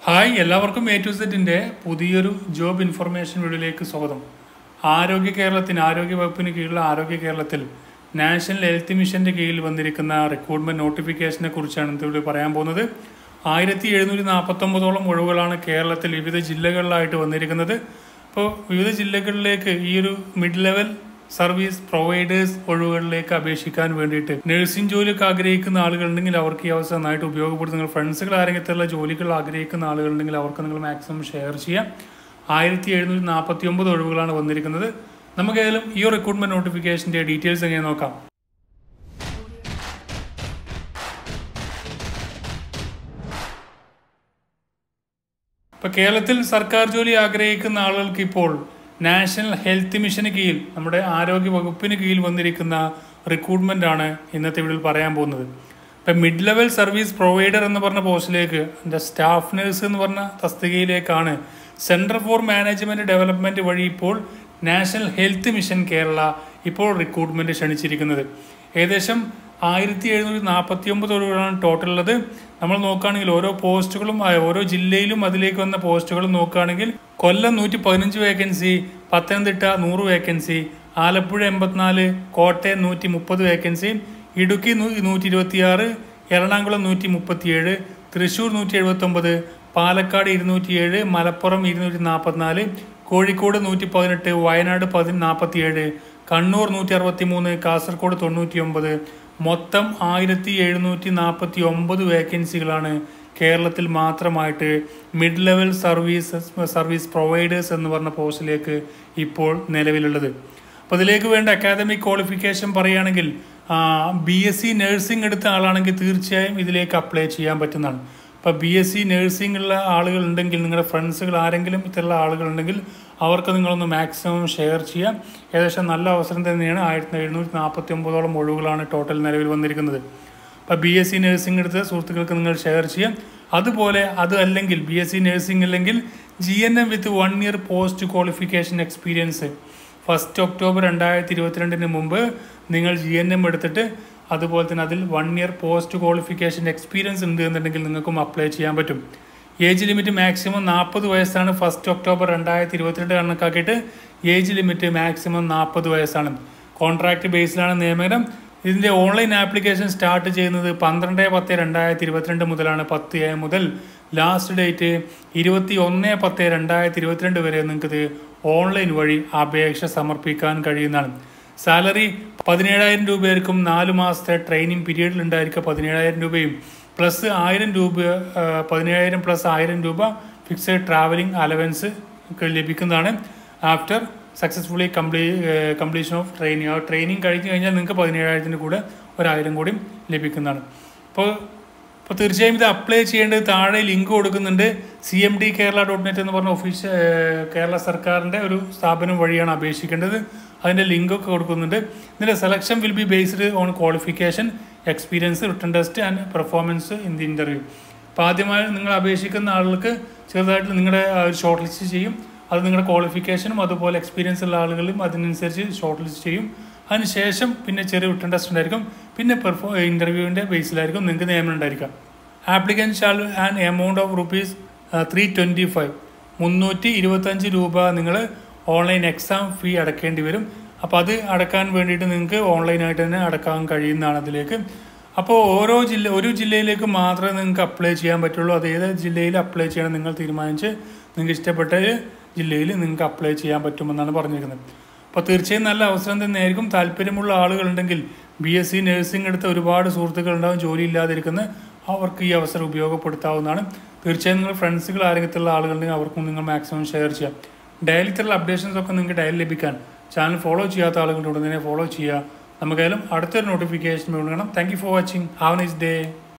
hi എല്ലാവർക്കും A to സെറ്റിൻ്റെ പുതിയൊരു ജോബ് ഇൻഫർമേഷൻ വീഡിയോയിലേക്ക് സ്വാഗതം ആരോഗ്യ കേരളത്തിന് ആരോഗ്യ വകുപ്പിന് കീഴിലുള്ള ആരോഗ്യ കേരളത്തിൽ നാഷണൽ ഹെൽത്ത് മിഷന്റെ കീഴിൽ വന്നിരിക്കുന്ന റിക്രൂട്ട്മെന്റ് നോട്ടിഫിക്കേഷനെ കുറിച്ചാണ് ഇന്ന് ഇവിടെ പറയാൻ പോകുന്നത് ആയിരത്തി എഴുന്നൂറ്റി നാൽപ്പത്തൊമ്പതോളം ഒഴിവുകളാണ് കേരളത്തിൽ വിവിധ ജില്ലകളിലായിട്ട് വന്നിരിക്കുന്നത് അപ്പോൾ വിവിധ ജില്ലകളിലേക്ക് ഈ ഒരു മിഡ് ലെവൽ സർവീസ് പ്രൊവൈഡേഴ്സ് ഒഴിവുകളിലേക്ക് അപേക്ഷിക്കാൻ വേണ്ടിയിട്ട് നഴ്സിംഗ് ജോലിയൊക്കെ ആഗ്രഹിക്കുന്ന ആളുകളുണ്ടെങ്കിൽ അവർക്ക് ഈ അവസരം നന്നായിട്ട് ഉപയോഗപ്പെടുത്തും നിങ്ങൾ ഫ്രണ്ട്സുകൾ ആരെങ്കിലത്തുള്ള ജോലികൾ ആഗ്രഹിക്കുന്ന ആളുകളുണ്ടെങ്കിൽ അവർക്ക് നിങ്ങൾ മാക്സിമം ഷെയർ ചെയ്യാം ആയിരത്തി എഴുന്നൂറ്റി നാൽപ്പത്തി ഒമ്പത് ഒഴിവുകളാണ് വന്നിരിക്കുന്നത് നമുക്ക് ഏതായാലും ഈ റിക്രൂട്ട്മെന്റ് നോട്ടിഫിക്കേഷന്റെ ഡീറ്റെയിൽസ് എങ്ങനെ നോക്കാം ഇപ്പൊ കേരളത്തിൽ സർക്കാർ ജോലി ആഗ്രഹിക്കുന്ന ആളുകൾക്ക് ഇപ്പോൾ നാഷണൽ ഹെൽത്ത് മിഷന് കീഴിൽ നമ്മുടെ ആരോഗ്യ വകുപ്പിന് കീഴിൽ വന്നിരിക്കുന്ന റിക്രൂട്ട്മെന്റ് ആണ് ഇന്നത്തെ വീഡിയോയിൽ പറയാൻ പോകുന്നത് ഇപ്പം മിഡ് ലെവൽ സർവീസ് പ്രൊവൈഡർ എന്ന് പറഞ്ഞ പോസ്റ്റിലേക്ക് എൻ്റെ സ്റ്റാഫ് നഴ്സ് എന്ന് പറഞ്ഞ തസ്തികയിലേക്കാണ് സെൻറ്റർ ഫോർ മാനേജ്മെൻറ്റ് ഡെവലപ്മെൻറ്റ് വഴി ഇപ്പോൾ നാഷണൽ ഹെൽത്ത് മിഷൻ കേരള ഇപ്പോൾ റിക്രൂട്ട്മെൻറ്റ് ക്ഷണിച്ചിരിക്കുന്നത് ഏകദേശം ആയിരത്തി എഴുന്നൂറ്റി നാൽപ്പത്തി ഒമ്പത് ഒഴിവുകളാണ് ടോട്ടൽ ഉള്ളത് നമ്മൾ നോക്കുകയാണെങ്കിൽ ഓരോ പോസ്റ്റുകളും ആ, ഓരോ ജില്ലയിലും അതിലേക്ക് വന്ന പോസ്റ്റുകളും നോക്കുകയാണെങ്കിൽ കൊല്ലം നൂറ്റി പതിനഞ്ച് വേക്കൻസി പത്തനംതിട്ട നൂറ് വേക്കൻസി ആലപ്പുഴ എൺപത്തിനാല് കോട്ടയം നൂറ്റി മുപ്പത് വേക്കൻസി ഇടുക്കി നൂ- നൂറ്റി ഇരുപത്തിയാറ് എറണാകുളം നൂറ്റി മുപ്പത്തിയേഴ് തൃശ്ശൂർ നൂറ്റി എഴുപത്തൊമ്പത് പാലക്കാട് ഇരുന്നൂറ്റിയേഴ് മലപ്പുറം ഇരുന്നൂറ്റി നാൽപ്പത്തിനാല് കോഴിക്കോട് നൂറ്റി പതിനെട്ട് വയനാട് പതി നാൽപ്പത്തിയേഴ് കണ്ണൂർ നൂറ്റി അറുപത്തി മൂന്ന് കാസർഗോഡ് തൊണ്ണൂറ്റി ഒമ്പത് മൊത്തം ആയിരത്തി എഴുന്നൂറ്റി നാൽപ്പത്തി ഒമ്പത് വേക്കൻസികളാണ് കേരളത്തിൽ മാത്രമായിട്ട് mid level service service providers എന്ന് പറഞ്ഞ പോസ്റ്റിലേക്ക് ഇപ്പോൾ നിലവിലുള്ളത് അപ്പോൾ ഇതിലേക്ക് വേണ്ട അക്കാദമിക് ക്വാളിഫിക്കേഷൻ പറയുകയാണെങ്കിൽ ബി എസ് സി നഴ്സിംഗ് എടുത്ത ആളാണെങ്കിൽ തീർച്ചയായും ഇതിലേക്ക് അപ്ലൈ ചെയ്യാൻ പറ്റുന്നതാണ് ഇപ്പോൾ ബി എസ് സി നഴ്സിംഗ് ഉള്ള ആളുകൾ ഉണ്ടെങ്കിൽ നിങ്ങളുടെ ഫ്രണ്ട്സുകൾ ആരെങ്കിലും ഇത്തരമുള്ള ആളുകളുണ്ടെങ്കിൽ അവർക്ക് നിങ്ങളൊന്ന് മാക്സിമം ഷെയർ ചെയ്യാം ഏകദേശം നല്ല അവസരം തന്നെയാണ് ആയിരത്തി എഴുന്നൂറ്റി നാൽപ്പത്തി ഒമ്പതോളം ഒഴിവുകളാണ് ടോട്ടൽ നിലവിൽ വന്നിരിക്കുന്നത് അപ്പോൾ ബി എസ് സി നഴ്സിംഗ് എടുത്ത് സുഹൃത്തുക്കൾക്ക് നിങ്ങൾ ഷെയർ ചെയ്യാം അതുപോലെ അത് അല്ലെങ്കിൽ ബി എസ് സി നഴ്സിംഗ് അല്ലെങ്കിൽ G N M with one year post qualification experience first October രണ്ടായിരത്തി ഇരുപത്തിരണ്ടിന് മുമ്പ് നിങ്ങൾ ജി എൻ എം എടുത്തിട്ട് അതുപോലെ തന്നെ അതിൽ one year post qualification experience ഉണ്ട് എന്നുണ്ടെങ്കിൽ നിങ്ങൾക്കും അപ്ലൈ ചെയ്യാൻ പറ്റും ഏജ് ലിമിറ്റ് മാക്സിമം നാൽപ്പത് വയസ്സാണ് ഫസ്റ്റ് ഒക്ടോബർ രണ്ടായിരത്തി ഇരുപത്തിരണ്ട് കണക്കാക്കിയിട്ട് ഏജ് ലിമിറ്റ് മാക്സിമം നാൽപ്പത് വയസ്സാണ് കോൺട്രാക്ട് ബേസിലാണ് നിയമനം ഇതിൻ്റെ ഓൺലൈൻ ആപ്ലിക്കേഷൻ സ്റ്റാർട്ട് ചെയ്യുന്നത് പന്ത്രണ്ട് പത്ത് രണ്ടായിരത്തി ഇരുപത്തിരണ്ട് മുതലാണ് പത്ത് എ മുതൽ ലാസ്റ്റ് ഡേറ്റ് ഇരുപത്തി ഒന്ന് പത്ത് രണ്ടായിരത്തി ഇരുപത്തിരണ്ട് വരെ നിങ്ങൾക്കിത് ഓൺലൈൻ വഴി അപേക്ഷ സമർപ്പിക്കാൻ കഴിയുന്നതാണ് സാലറി പതിനേഴായിരം രൂപയായിരിക്കും നാല് മാസത്തെ ട്രെയിനിങ് പീരീഡിൽ ഉണ്ടായിരിക്കുക പതിനേഴായിരം രൂപയും പ്ലസ് ആയിരം രൂപ ആ, പതിനേഴായിരം പ്ലസ് ആയിരം രൂപ ഫിക്സഡ് ട്രാവലിംഗ് അലവൻസ് ലഭിക്കുന്നതാണ് ആഫ്റ്റർ സക്സസ്ഫുള്ളി കംപ്ലീ കംപ്ലീഷൻ ഓഫ് ട്രെയിനിങ് ആ ട്രെയിനിങ് കഴിഞ്ഞ് കഴിഞ്ഞാൽ നിങ്ങൾക്ക് പതിനേഴായിരത്തിന് കൂടെ ഒരായിരം കൂടിയും ലഭിക്കുന്നതാണ് അപ്പോൾ അപ്പോൾ തീർച്ചയായും ഇത് അപ്ലൈ ചെയ്യേണ്ടത് താഴെ ലിങ്ക് കൊടുക്കുന്നുണ്ട് C M D Kerala dot net എന്ന് പറഞ്ഞ ഒഫീഷ്യൽ കേരള സർക്കാരിൻ്റെ ഒരു സ്ഥാപനം വഴിയാണ് അപേക്ഷിക്കേണ്ടത് അതിൻ്റെ ലിങ്കൊക്കെ കൊടുക്കുന്നുണ്ട് ഇതിൻ്റെ selection will be based on qualification experience written test and performance in the interview അപ്പോൾ ആദ്യമായി നിങ്ങൾ അപേക്ഷിക്കുന്ന ആളുകൾക്ക് ചെറുതായിട്ട് നിങ്ങളുടെ ആ ഒരു ഷോർട്ട് ലിസ്റ്റ് ചെയ്യും അത് നിങ്ങളുടെ ക്വാളിഫിക്കേഷനും അതുപോലെ എക്സ്പീരിയൻസ് ഉള്ള ആളുകളും അതിനനുസരിച്ച് ഷോർട്ട് ലിസ്റ്റ് ചെയ്യും അതിനുശേഷം പിന്നെ ചെറിയ റിട്ടേൺ ടെസ്റ്റ് ഉണ്ടായിരിക്കും പിന്നെ പെർഫോ ഇൻ്റർവ്യൂവിൻ്റെ ബേസിലായിരിക്കും നിങ്ങൾക്ക് നിയമനം ഉണ്ടായിരിക്കാം applicant shall an amount of rupees three twenty five മുന്നൂറ്റി ഇരുപത്തഞ്ച് രൂപ നിങ്ങൾ ഓൺലൈൻ എക്സാം ഫീ അടക്കേണ്ടി വരും അപ്പോൾ അത് അടക്കാൻ വേണ്ടിയിട്ട് നിങ്ങൾക്ക് ഓൺലൈനായിട്ട് തന്നെ അടക്കാൻ കഴിയുന്നതാണ് അതിലേക്ക് അപ്പോൾ ഓരോ ജില്ല ഒരു ജില്ലയിലേക്ക് മാത്രമേ നിങ്ങൾക്ക് അപ്ലൈ ചെയ്യാൻ പറ്റുള്ളൂ അത് ഏത് ജില്ലയിൽ അപ്ലൈ ചെയ്യണം നിങ്ങൾ തീരുമാനിച്ച് നിങ്ങൾക്ക് ഇഷ്ടപ്പെട്ട ജില്ലയിൽ നിങ്ങൾക്ക് അപ്ലൈ ചെയ്യാൻ പറ്റുമെന്നാണ് പറഞ്ഞിരിക്കുന്നത് അപ്പോൾ തീർച്ചയായും നല്ല അവസരം തന്നെയായിരിക്കും താല്പര്യമുള്ള ആളുകളുണ്ടെങ്കിൽ ബി എസ് സി നഴ്സിംഗ് എടുത്ത ഒരുപാട് സുഹൃത്തുക്കളുണ്ടാവും ജോലി ഇല്ലാതിരിക്കുന്ന അവർക്ക് ഈ അവസരം ഉപയോഗപ്പെടുത്താവുന്നതാണ് തീർച്ചയായും നിങ്ങൾ ഫ്രണ്ട്സുകൾ ആരെങ്കിലുള്ള ആളുകളുണ്ടെങ്കിൽ അവർക്കും നിങ്ങൾ മാക്സിമം ഷെയർ ചെയ്യാം ഡെയിലി ഇത്തരം അപ്ഡേഷൻസ് ഒക്കെ നിങ്ങൾക്ക് ഡെയിലി ലഭിക്കാൻ ചാനൽ ഫോളോ ചെയ്യാത്ത ആളുകളുടെ ഉടനെ ഫോളോ ചെയ്യുക നമുക്കായാലും അടുത്തൊരു നോട്ടിഫിക്കേഷൻ വേണം thank you for watching have nice day